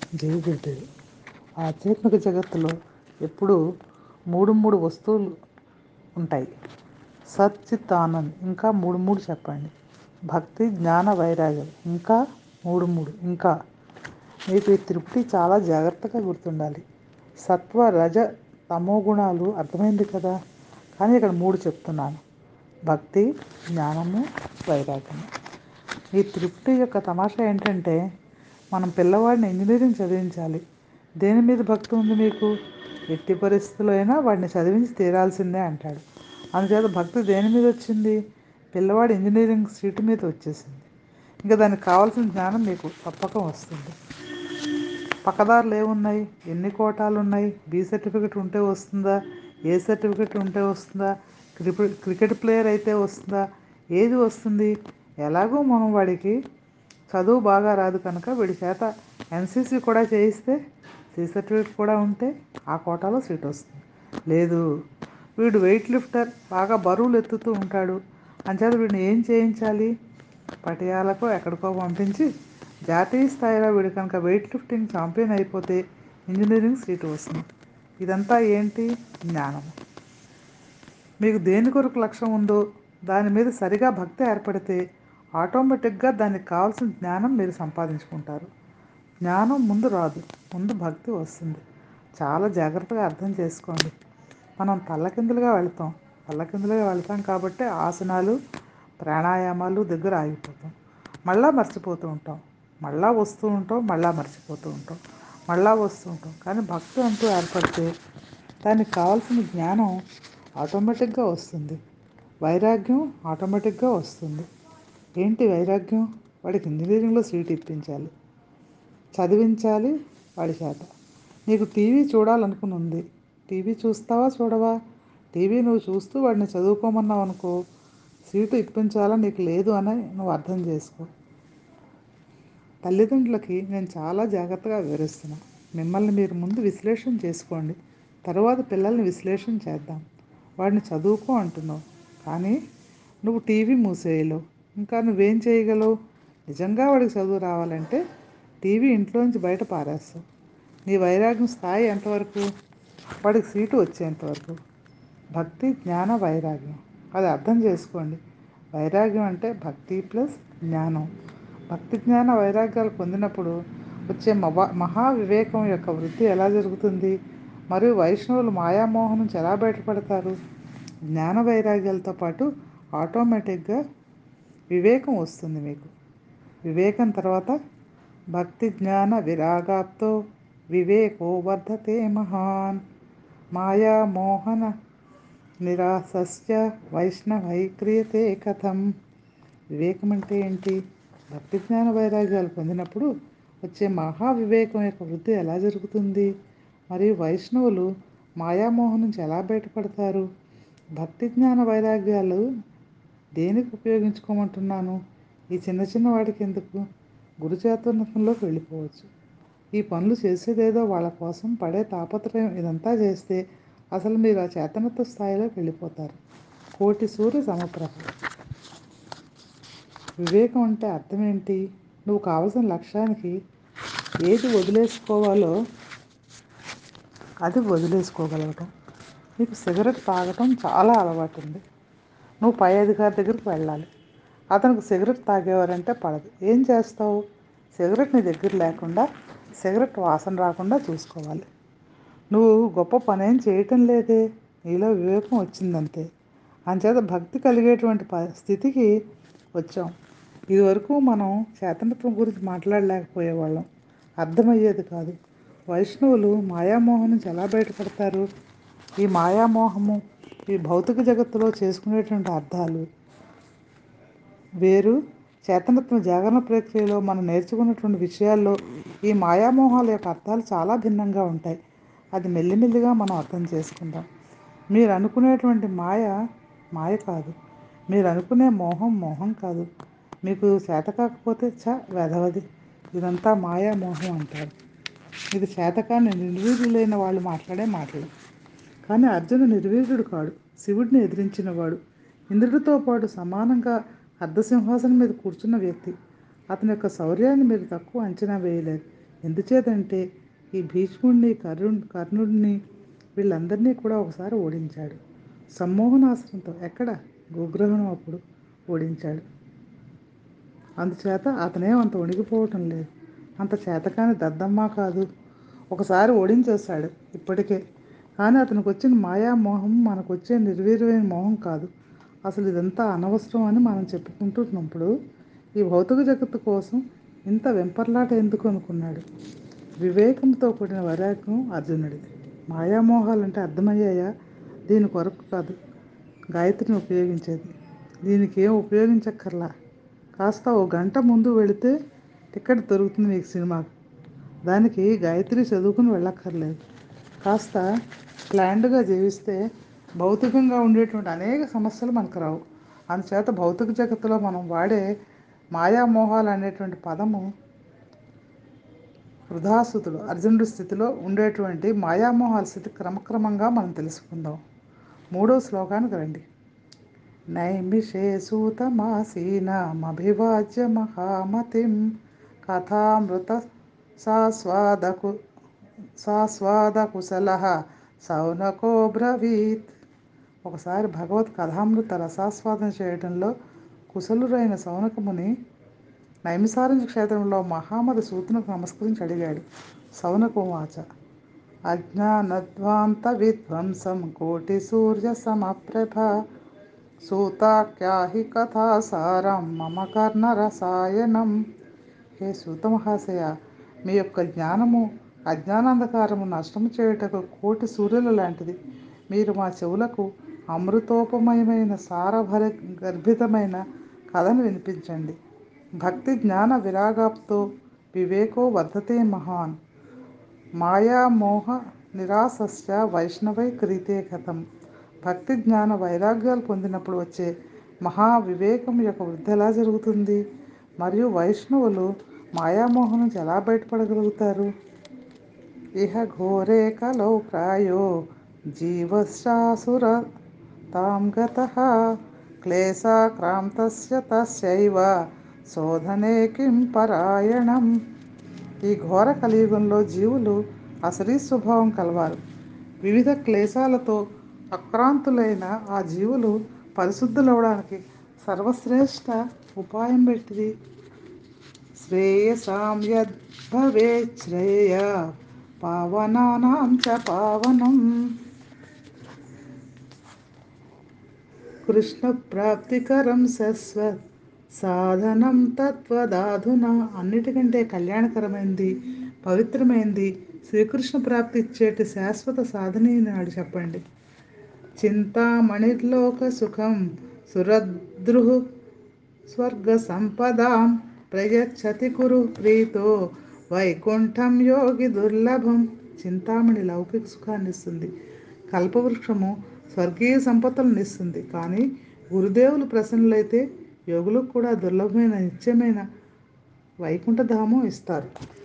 జై గురుదేవ్ ఆధ్యాత్మిక జగత్తులో ఎప్పుడూ మూడు మూడు వస్తువులు ఉంటాయి సత్ చిత్ ఆనంద్ ఇంకా మూడు మూడు చెప్పండి భక్తి జ్ఞాన వైరాగ్యం ఇంకా మూడు మూడు ఇంకా మీకు ఈ త్రిపుటి చాలా జాగ్రత్తగా గుర్తుండాలి సత్వ రజ తమో గుణాలు అర్థమైంది కదా కానీ ఇక్కడ మూడు చెప్తున్నాను భక్తి జ్ఞానము వైరాగ్యము ఈ త్రిపుటి యొక్క తమాషా ఏంటంటే మనం పిల్లవాడిని ఇంజనీరింగ్ చదివించాలి దేని మీద భక్తి ఉంది మీకు ఎట్టి పరిస్థితుల్లో అయినా వాడిని చదివించి తీరాల్సిందే అంటాడు అందుచేత భక్తి దేని మీద వచ్చింది పిల్లవాడి ఇంజనీరింగ్ సీటు మీద వచ్చేసింది ఇంకా దానికి కావాల్సిన జ్ఞానం మీకు తప్పక వస్తుంది పక్కదారులు ఏమున్నాయి ఎన్ని కోటాలు ఉన్నాయి బి సర్టిఫికెట్ ఉంటే వస్తుందా ఏ సర్టిఫికెట్ ఉంటే వస్తుందా క్రికెట్ క్రికెట్ ప్లేయర్ అయితే వస్తుందా ఏది వస్తుంది ఎలాగో మనం వాడికి చదువు బాగా రాదు కనుక వీడి చేత ఎన్సీసీ కూడా చేయిస్తే సి సర్టిఫికేట్ కూడా ఉంటే ఆ కోటాలో సీట్ వస్తుంది లేదు వీడు వెయిట్ లిఫ్టర్ బాగా బరువులు ఎత్తుతూ ఉంటాడు అంచేత వీడిని ఏం చేయించాలి పటియాలకు ఎక్కడికో పంపించి జాతీయ స్థాయిలో వీడు కనుక వెయిట్ లిఫ్టింగ్ ఛాంపియన్ అయిపోతే ఇంజనీరింగ్ సీటు వస్తుంది ఇదంతా ఏంటి జ్ఞానం మీకు దేని కొరకు లక్ష్యం ఉందో దాని మీద సరిగా భక్తి ఏర్పడితే ఆటోమేటిక్గా దానికి కావాల్సిన జ్ఞానం మీరు సంపాదించుకుంటారు జ్ఞానం ముందు రాదు ముందు భక్తి వస్తుంది చాలా జాగ్రత్తగా అర్థం చేసుకోండి మనం తల్లకిందులుగా వెళ్తాం తల్లకిందులుగా వెళ్తాం కాబట్టి ఆసనాలు ప్రాణాయామాలు దగ్గర ఆగిపోతాం మళ్ళా మర్చిపోతూ ఉంటాం మళ్ళా వస్తూ ఉంటాం మళ్ళా మర్చిపోతూ ఉంటాం మళ్ళా వస్తూ ఉంటాం కానీ భక్తి అంటూ ఏర్పడితే దానికి కావాల్సిన జ్ఞానం ఆటోమేటిక్గా వస్తుంది వైరాగ్యం ఆటోమేటిక్గా వస్తుంది ఏంటి వైరాగ్యం వాడికి ఇంజనీరింగ్లో సీట్ ఇప్పించాలి చదివించాలి వాడి చేత నీకు టీవీ చూడాలనుకుని ఉంది టీవీ చూస్తావా చూడవా టీవీ నువ్వు చూస్తూ వాడిని చదువుకోమన్నావు అనుకో సీటు ఇప్పించాలని నీకు లేదు అని నువ్వు అర్థం చేసుకో తల్లిదండ్రులకి నేను చాలా జాగ్రత్తగా వివరిస్తున్నా మిమ్మల్ని మీరు ముందు విశ్లేషణ చేసుకోండి తర్వాత పిల్లల్ని విశ్లేషణ చేద్దాం వాడిని చదువుకో అంటున్నావు కానీ నువ్వు టీవీ మూసేయలేవు ఇంకా నువ్వేం చేయగలవు నిజంగా వాడికి చదువు రావాలంటే టీవీ ఇంట్లోంచి బయట పారేస్తావు నీ వైరాగ్యం స్థాయి ఎంతవరకు వాడికి సీటు వచ్చేంతవరకు భక్తి జ్ఞాన వైరాగ్యం అది అర్థం చేసుకోండి వైరాగ్యం అంటే భక్తి ప్లస్ జ్ఞానం భక్తి జ్ఞాన వైరాగ్యాలు పొందినప్పుడు వచ్చే మహా మహా వివేకం యొక్క వృద్ధి ఎలా జరుగుతుంది మరియు వైష్ణవులు మాయామోహం నుంచి ఎలా బయటపడతారు జ్ఞాన వైరాగ్యాలతో పాటు ఆటోమేటిక్గా వివేకం వస్తుంది మీకు వివేకం తర్వాత భక్తి జ్ఞాన విరాగాప్తో వివేకో వర్ధతే మహాన్ మాయా మోహన నిరాశస్య వైష్ణవై క్రియతే కథం వివేకం అంటే ఏంటి భక్తి జ్ఞాన వైరాగ్యాలు పొందినప్పుడు వచ్చే మహా వివేకం యొక్క వృద్ధి ఎలా జరుగుతుంది మరియు వైష్ణవులు మాయామోహం నుంచి ఎలా బయటపడతారు భక్తి జ్ఞాన వైరాగ్యాలు దేనికి ఉపయోగించుకోమంటున్నాను ఈ చిన్న చిన్న వాటికి ఎందుకు గురుచేతనకంలోకి వెళ్ళిపోవచ్చు ఈ పనులు చేసేదేదో వాళ్ళ కోసం పడే తాపత్రయం ఇదంతా చేస్తే అసలు మీరు ఆ చేతనత్వ స్థాయిలోకి వెళ్ళిపోతారు కోటి సూర్య సమప్రభ వివేకం అంటే అర్థం ఏంటి నువ్వు కావలసిన లక్ష్యానికి ఏది వదిలేసుకోవాలో అది వదిలేసుకోగలగటం నీకు సిగరెట్ తాగటం చాలా అలవాటు ఉంది నువ్వు పై అధికారి దగ్గరికి వెళ్ళాలి అతనికి సిగరెట్ తాగేవారంటే పడదు ఏం చేస్తావు సిగరెట్ నీ దగ్గర లేకుండా సిగరెట్ వాసన రాకుండా చూసుకోవాలి నువ్వు గొప్ప పనేం చేయటం లేదే నీలో వివేకం వచ్చిందంతే అంచేత భక్తి కలిగేటువంటి ప స్థితికి వచ్చాం ఇదివరకు మనం చేతనత్వం గురించి మాట్లాడలేకపోయేవాళ్ళం అర్థమయ్యేది కాదు వైష్ణవులు మాయామోహం నుంచి ఎలా బయటపడతారు ఈ మాయామోహము ఈ భౌతిక జగత్తులో చేసుకునేటువంటి అర్థాలు వేరు చేతనత్వ జాగరణ ప్రక్రియలో మనం నేర్చుకున్నటువంటి విషయాల్లో ఈ మాయామోహాల యొక్క అర్థాలు చాలా భిన్నంగా ఉంటాయి అది మెల్లిమెల్లిగా మనం అర్థం చేసుకుందాం మీరు అనుకునేటువంటి మాయ మాయ కాదు మీరు అనుకునే మోహం మోహం కాదు మీకు చేత కాకపోతే చ వెధవది ఇదంతా మాయా మోహం అంటారు ఇది చేతకాని నిర్వీర్యులైన వాళ్ళు మాట్లాడే మాటలు కానీ అర్జును నిర్వీర్యుడు కాడు శివుడిని ఎదిరించినవాడు ఇంద్రుడితో పాటు సమానంగా అర్ధసింహాసనం మీద కూర్చున్న వ్యక్తి అతని యొక్క శౌర్యాన్ని మీరు తక్కువ అంచనా వేయలేరు ఎందుచేతంటే ఈ భీష్ముడిని కర్ణు కర్ణుడిని వీళ్ళందరినీ కూడా ఒకసారి ఓడించాడు సమ్మోహనాస్త్రంతో ఎక్కడ గోగ్రహణం అప్పుడు ఓడించాడు అందుచేత అతనేం అంత వణికిపోవటం లేదు అంత చేతకాని దద్దమ్మ కాదు ఒకసారి ఓడించేశాడు ఇప్పటికే కానీ అతనికి వచ్చిన మాయా మోహం మనకు వచ్చే నిర్వీర్యమైన మోహం కాదు అసలు ఇదంతా అనవసరం అని మనం చెప్పుకుంటున్నప్పుడు ఈ భౌతిక జగత్తు కోసం ఇంత వెంపర్లాట ఎందుకు అనుకున్నాడు వివేకంతో కూడిన వైరాగ్యం అర్జునుడిది మాయామోహాలంటే అర్థమయ్యాయా దీని కొరకు కాదు గాయత్రిని ఉపయోగించేది దీనికి ఏం ఉపయోగించక్కర్లా కాస్త ఓ గంట ముందు వెళితే టికెట్ దొరుకుతుంది మీకు సినిమాకి దానికి గాయత్రి చదువుకుని వెళ్ళక్కర్లేదు కాస్త ప్లాన్డ్గా జీవిస్తే భౌతికంగా ఉండేటువంటి అనేక సమస్యలు మనకు రావు అందుచేత భౌతిక జగత్తులో మనం వాడే మాయామోహాలు అనేటువంటి పదము వృధాసుతుడు అర్జునుడి స్థితిలో ఉండేటువంటి మాయామోహాల స్థితి క్రమక్రమంగా మనం తెలుసుకుందాం మూడో శ్లోకానికి రండి నైమిషే సూతమాసీనమభివాజ్య మహామతిం కథామృత సాస్వాదకు సాస్వాదకుశల సౌనకో బ్రవీత్ ఒకసారి భగవత్ కథామృత రసాస్వాదన చేయడంలో కుశలురైన సౌనకముని నైమిసారంజ క్షేత్రంలో మహామతి సూతునకు నమస్కరించి అడిగాడు సౌనకు వాచ అజ్ఞానధ్వాంత విధ్వంసం కోటి సూర్య సమప్రభ సూతాఖ్యాహి కథాసారం మమ కర్ణ రసాయనం హే సూత మహాశయ మీ యొక్క జ్ఞానము అజ్ఞానాంధకారము నష్టము చేయుటకు కోటి సూర్యుల లాంటిది మీరు మా చెవులకు అమృతోపమయమైన సారభర గర్భితమైన కథను వినిపించండి భక్తి జ్ఞాన విరాగాప్తో వివేకో వర్ధతే మహాన్ మాయామోహ నిరాశస్య వైష్ణవై క్రీతే కథం భక్తి జ్ఞాన వైరాగ్యాలు పొందినప్పుడు వచ్చే మహా వివేకం యొక్క వృద్ధి ఎలా జరుగుతుంది మరియు వైష్ణవులు మాయామోహం నుంచి ఎలా బయటపడగలుగుతారు ఇహ ఘోరే కలౌ ప్రాయో జీవశాసుర తాం గత క్లేశాక్రాంతస్య తస్యైవ శోధనే కిం పరాయణం ఈ ఘోర కలియుగంలో జీవులు అసలీ స్వభావం కలవారు వివిధ క్లేశాలతో అక్రాంతులైన ఆ జీవులు పరిశుద్ధులవడానికి సర్వశ్రేష్ఠ ఉపాయం పెట్టిది శ్రేయసాం యద్భవేత్ శ్రేయ పావనానాం చ పావనం కృష్ణ ప్రాప్తికరం శశ్వత్ సాధనం తత్వదాధున అన్నిటికంటే కళ్యాణకరమైంది పవిత్రమైంది శ్రీకృష్ణ ప్రాప్తి ఇచ్చేటి శాశ్వత సాధన నాడు చెప్పండి చింతామణిర్లోక సుఖం సురద్రుః స్వర్గ సంపదాం ప్రయచ్చతి కురు ప్రీతో వైకుంఠం యోగి దుర్లభం చింతామణి లౌకిక సుఖాన్ని ఇస్తుంది కల్పవృక్షము స్వర్గీయ సంపదలను ఇస్తుంది కానీ గురుదేవులు ప్రసన్నులైతే యోగులకు కూడా దుర్లభమైన నిత్యమైన వైకుంఠధామం ఇస్తారు